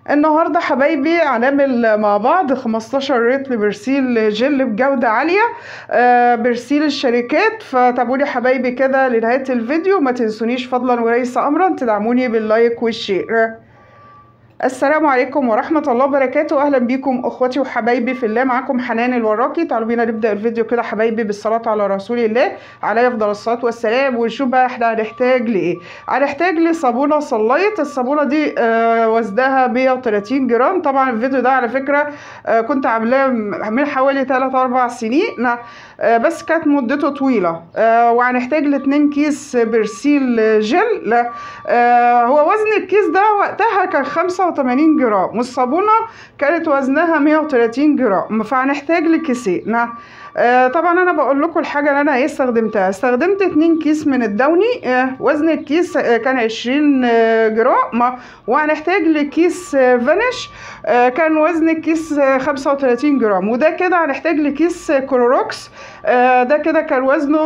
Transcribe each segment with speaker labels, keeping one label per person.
Speaker 1: النهارده حبايبي هنعمل مع بعض 15 رتل برسيل جل بجودة عالية آه، برسيل الشركات فتابعوني حبايبي كده لنهاية الفيديو ما تنسونيش فضلا وليس أمرا تدعموني باللايك والشير السلام عليكم ورحمة الله وبركاته أهلا بيكم أخواتي وحبايبي في الله معاكم حنان الوراقي تعالوا بينا نبدأ الفيديو كده حبايبي بالصلاة على رسول الله عليه أفضل الصلاة والسلام ونشوف بقى احنا هنحتاج لإيه هنحتاج لصابونة صلايت الصابونة دي آه وزنها 130 جرام طبعا الفيديو ده على فكرة آه كنت عاملاه من حوالي 3 4 سنين آه بس كانت مدته طويلة آه وهنحتاج لاتنين كيس برسيل جل آه هو وزن الكيس ده وقتها كان 85 جرام والصابونة كانت وزنها 130 جرام فهنحتاج لكيسين آه طبعا انا بقول لكم الحاجه اللي انا ايه استخدمتها استخدمت 2 كيس من الدوني آه وزن الكيس آه كان 20 آه جرام وهنحتاج لكيس آه فانيش آه كان وزن الكيس آه 35 جرام وده كده هنحتاج لكيس آه كلوروكس آه ده كده كان وزنه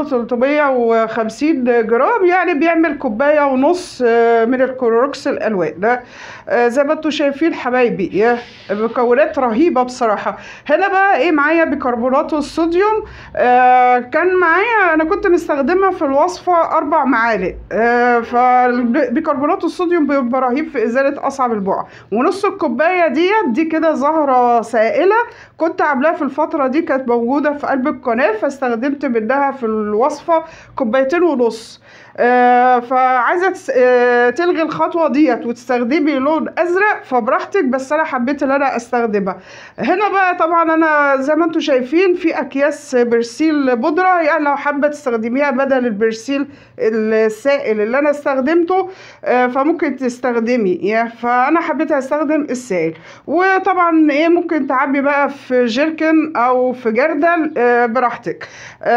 Speaker 1: 350 جرام يعني بيعمل كوبايه ونص آه من الكلوروكس الالوان ده آه زي ما انتم شايفين حبايبي مكونات رهيبه بصراحه هنا بقى ايه معايا بيكربونات الصوديوم آه كان معايا انا كنت مستخدمه في الوصفه اربع معالق آه فبيكربونات الصوديوم بيبقى رهيب في ازاله اصعب البقع ونص الكوبايه ديت دي كده زهره سائله كنت عاملاها في الفتره دي كانت موجوده في قلب القناه فاستخدمت منها في الوصفه كوبايتين ونص آه فعايزه آه تلغي الخطوه ديت وتستخدمي لون ازرق فبراحتك بس انا حبيت ان انا استخدمها هنا بقى طبعا انا زي ما انتم شايفين في اكياس برسيل بودره يعني لو حابه تستخدميها بدل البرسيل السائل اللي انا استخدمته آه فممكن تستخدمي يعني فانا حبيت استخدم السائل وطبعا ايه ممكن تعبي بقى في جيركن او في جردل براحتك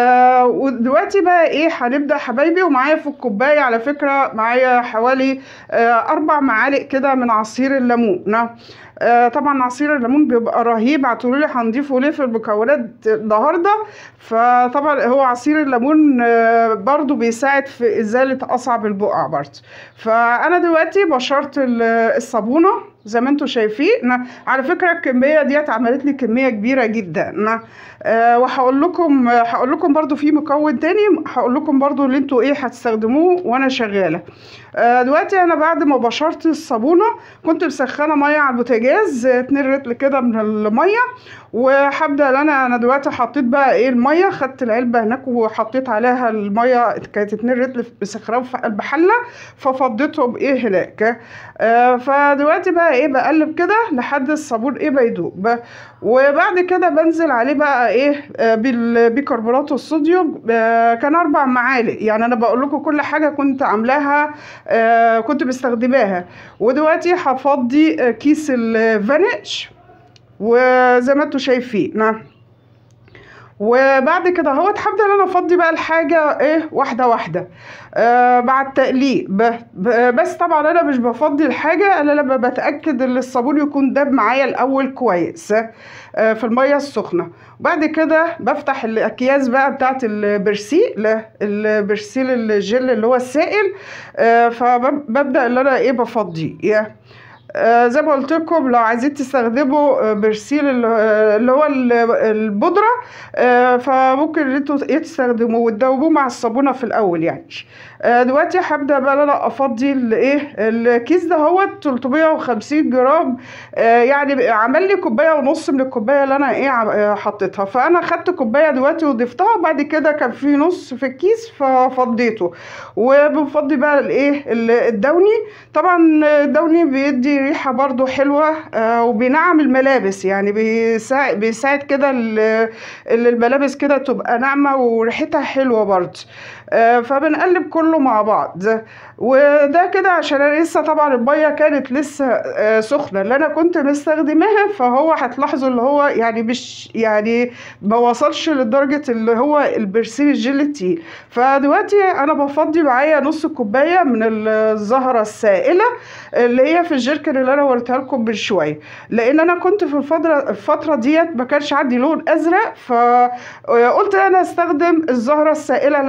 Speaker 1: ودلوقتي بقى ايه هنبدا حبايبي ومعايا في الكوبايه على فكره معايا حوالي اربع معالق كده من عصير الليمون آه طبعا عصير الليمون بيبقى رهيب هتقولوا لي هنضيفه ليه في المكونات النهارده فطبعا هو عصير الليمون آه برضو بيساعد في ازاله اصعب البقع برضو فانا دلوقتي بشرت الصابونه زي ما انتم شايفين على فكره الكميه ديت عملت لي كميه كبيره جدا أه وهقول لكم هقول لكم برضو في مكون تاني هقول لكم برضو اللي انتوا ايه هتستخدموه وانا شغاله أه دلوقتي انا بعد ما بشرت الصابونه كنت مسخنه ميه على البوتاجاز 2 رتل كده من الميه وهبدا انا انا دلوقتي حطيت بقى ايه الميه خدت العلبه هناك وحطيت عليها الميه كانت 2 رتل مسخناهم في قلب حله ففضيتهم ايه هناك آه فدلوقتي بقى ايه بقلب كده لحد الصابون ايه بيدوب وبعد كده بنزل عليه بقى ايه آه بالبيكربونات الصوديوم آه كان اربع معالق يعني انا بقول لكم كل حاجه كنت عاملاها آه كنت مستخدماها ودلوقتي هفضي آه كيس الفانيش وزي ما انتم شايفين وبعد كده اهوت هبدا ان انا افضي بقى الحاجه ايه واحده واحده آه بعد تقليب بس طبعا انا مش بفضي الحاجه الا لما بتاكد ان الصابون يكون داب معايا الاول كويس آه في الميه السخنه وبعد كده بفتح الاكياس بقى بتاعت البرسيل البرسيل الجل اللي هو السائل آه فببدا ان انا ايه بفضيه آه زي ما قلت لكم لو عايزين تستخدموا برسيل اللي هو البودره آه فممكن ان انتوا تستخدموه وتدوبوه مع الصابونه في الاول يعني آه دلوقتي هبدا بقى انا افضي الايه الكيس ده هو 350 جرام يعني عمل لي كوبايه ونص من الكوبايه اللي انا ايه حطيتها فانا خدت كوبايه دلوقتي وضفتها وبعد كده كان في نص في الكيس ففضيته وبنفضي بقى الايه الدوني طبعا الدوني بيدي ريحة برضو حلوة آه وبينعم الملابس يعني بيساعد, بيساعد كده الملابس كده تبقى ناعمة وريحتها حلوة برضو آه فبنقلب كله مع بعض وده كده عشان انا لسه طبعا الميه كانت لسه آه سخنه اللي انا كنت مستخدماها فهو هتلاحظوا اللي هو يعني مش يعني ما وصلش لدرجه اللي هو البرسيل الجيل التقيل فدلوقتي انا بفضي معايا نص كوبايه من الزهره السائله اللي هي في الجيركن اللي انا وريتها لكم من شويه لان انا كنت في الفتره الفتره ديت ما كانش عندي لون ازرق فقلت انا استخدم الزهره السائله اللي انا عاملاها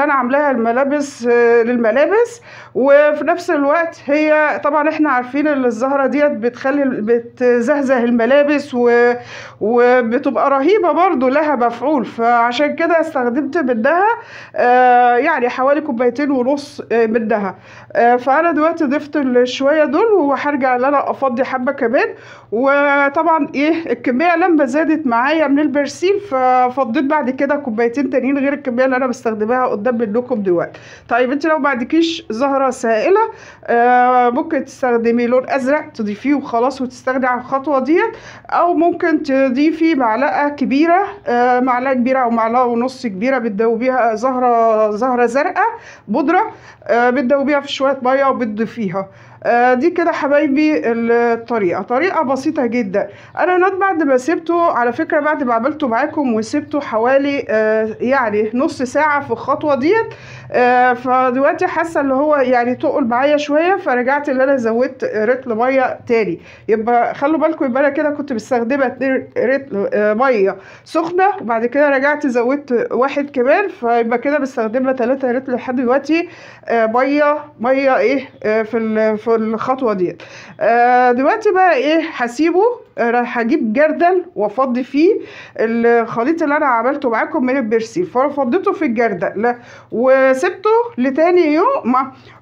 Speaker 1: فيها الملابس آه، للملابس وفي نفس الوقت هي طبعا احنا عارفين ان الزهره ديت بتخلي بتزهزه الملابس و... وبتبقى رهيبه برضو لها مفعول فعشان كده استخدمت منها آه، يعني حوالي كوبايتين ونص آه، منها آه، فانا دلوقتي ضفت الشويه دول وهرجع ان انا افضي حبه كمان وطبعا ايه الكميه لما زادت معايا من البرسيل ففضيت بعد كده كوبايتين تانيين غير الكميه اللي انا بستخدمها قدام منكم دلوقتي طيب انت لو ما عندكيش زهره سائله آه، ممكن تستخدمي لون ازرق تضيفيه وخلاص وتستغني عن الخطوه ديت او ممكن تضيفي معلقه كبيره آه، معلقه كبيره او معلقه ونص كبيره بتدوبيها زهره زهره زرقاء بودره آه، بتدوبيها في شويه ميه وبتضيفيها آه، دي كده حبايبي الطريقه طريقه بسيطه جدا انا نوت بعد ما سبته على فكره بعد ما عملته معاكم وسبته حوالي آه، يعني نص ساعه في الخطوه ديت آه، فدلوقتي حاسه اللي هو يعني تقل معايا شويه فرجعت اللي انا زودت رتل ميه تاني يبقى خلوا بالكم يبقى انا كده كنت مستخدمه اتنين رتل آه، ميه سخنه وبعد كده رجعت زودت واحد كمان فيبقى كده مستخدمه ثلاثة رتل لحد دلوقتي آه، ميه ميه ايه آه، في ال- في الخطوه ديت آه، دلوقتي بقى ايه هسيبه آه، راح هجيب جردل وافضي فيه الخليط اللي انا عملته معاكم من البرسيل ففضيته في الجردل لا، وسبته لتاني يوم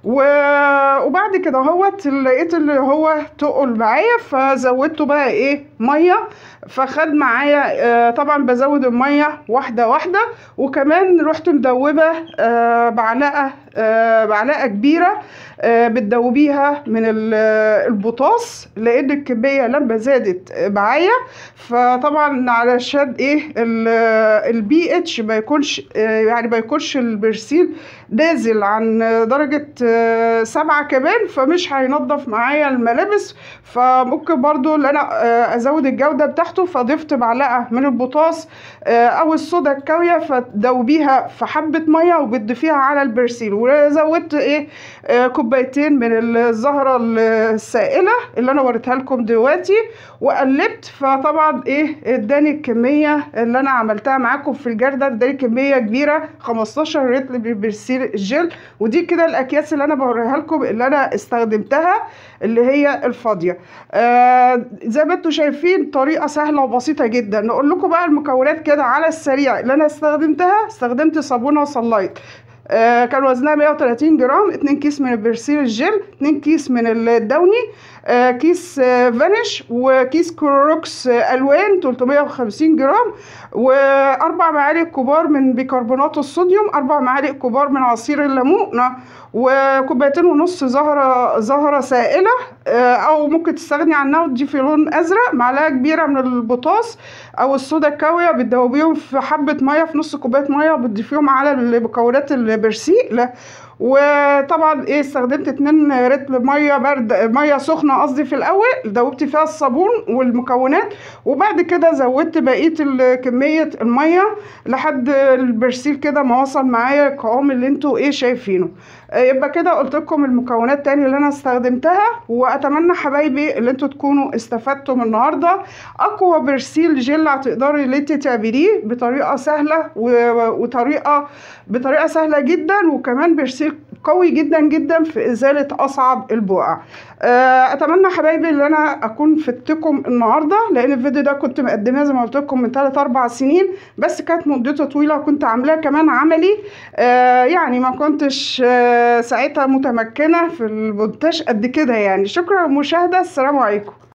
Speaker 1: و- وبعد كده هوت لقيت اللي هو تقل معايا فزودته بقى ايه ميه فخد معايا آه، طبعا بزود الميه واحده واحده وكمان رحت مدوبه آه، معلقه آه، معلقه كبيره آه، بتدوبيها من ال- البوتاص لان الكميه لما زادت معايا فطبعا علشان ايه البي اتش ما يكونش آه، يعني ما يكونش البرسيل نازل عن درجة آه، سبعة كمان فمش هينضف معايا الملابس فممكن برضو ان انا آه، ازود الجودة بتاعته فضفت معلقة من البوتاص آه، او الصودا الكاوية فتدوبيها في حبة مية وبتضيفيها على البرسيل وزودت ايه آه، كوبايتين من الزهرة السائلة اللي انا وريتها لكم دلوقتي وقلبت فطبعا ايه اداني الكمية اللي انا عملتها معاكم في الجردل اداني كمية كبيرة 15 رتل من برسيل الجل ودي كده الاكياس اللي انا بوريها لكم اللي انا استخدمتها اللي هي الفاضية آه زي ما انتم شايفين طريقة سهلة وبسيطة جدا نقول لكم بقى المكونات كده على السريع اللي انا استخدمتها استخدمت صابونة وصلايت آه كان وزنها 130 جرام 2 كيس من البرسيل الجل 2 كيس من الدوني آه كيس آه فانيش وكيس كلوروكس آه الوان 350 جرام واربع معالق كبار من بيكربونات الصوديوم اربع معالق كبار من عصير الليمون وكوبايتين ونص زهره زهره سائله آه، او ممكن تستغني عنها وتضيفي لون ازرق معلقه كبيره من البوتاص او الصودا الكاويه بتدوبيهم في حبه ميه في نص كوبايه ميه وبتضيفيهم على المكونات البرسيل وطبعا ايه استخدمت اتنين رتل ميه برد ميه سخنه قصدي في الاول دوبت فيها الصابون والمكونات وبعد كده زودت بقيه ال- كميه الميه لحد البرسيل كده ما وصل معايا القوام اللي انتوا ايه شايفينه آه، يبقى كده قلت لكم المكونات تاني اللي انا استخدمتها واتمنى حبايبي اللي انتوا تكونوا استفدتوا من النهارده اقوى برسيل جل هتقدري اللي انت تعمليه بطريقه سهله و- وطريقه بطريقه سهله جدا وكمان برسيل قوي جدا جدا في ازاله اصعب البقع آه، اتمنى حبايبي ان انا اكون فدتكم النهارده لان الفيديو ده كنت مقدماه زي ما قلت لكم من 3 4 سنين بس كانت مدته طويله وكنت عاملاه كمان عملي آه، يعني ما كنتش آه، ساعتها متمكنه في المونتاج قد كده يعني شكرا للمشاهده السلام عليكم